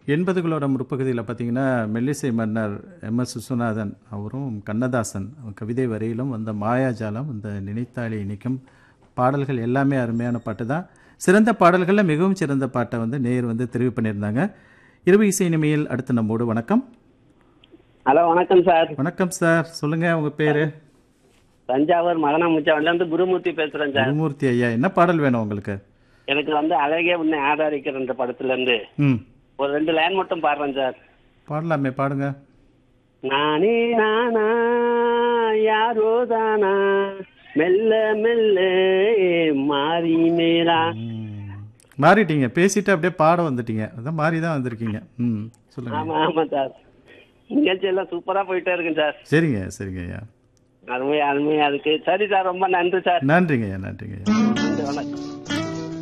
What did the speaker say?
எண்பதுகளோட முற்பகுதியில் பார்த்தீங்கன்னா மெல்லிசை மன்னர் எம் எஸ் விஸ்வநாதன் அவரும் கண்ணதாசன் கவிதை வரியிலும் வந்த மாயாஜாலம் இந்த நினைத்தாளி இனிக்கும் பாடல்கள் எல்லாமே அருமையான பாட்டு தான் சிறந்த பாடல்களில் மிகவும் சிறந்த பாட்டை வந்து நேர் வந்து தெரிவு பண்ணியிருந்தாங்க இரவு இசை இனிமையில் அடுத்து நம்மோடு வணக்கம் ஹலோ வணக்கம் சார் வணக்கம் சார் சொல்லுங்கள் உங்கள் பேர் தஞ்சாவூர் மகனாமுச்சாவில இருந்து குருமூர்த்தி பேசுறேன் சார் குருமூர்த்தி ஐயா என்ன பாடல் வேணும் உங்களுக்கு எனக்கு வந்து அழகே உன்னை ஆதரிக்கிற இந்த படத்துல இருந்து ம் ஒரு ரெண்டு லைன் மட்டும் பாடுறேன் சார் பாடலாமே பாடுங்க நானே நானா யாரோ தானா மெல்ல மெல்ல மாறி மேலா ம். மாறிட்டீங்க பேசிட்டு அப்படியே பாட வந்துட்டீங்க அதான் மாறி தான் வந்திருக்கீங்க ம் சொல்லுங்க ஆமா ஆமா சார் நிகழ்ச்சி எல்லாம் சூப்பரா போயிட்டே இருக்குங்க சார் சரிங்க சரிங்க ஐயா அருமையா அருமையா இருக்கு சரி சார் ரொம்ப நன்றி சார் நன்றிங்க ஐயா நன்றிங்க ஐயா நன்றி, வணக்கம்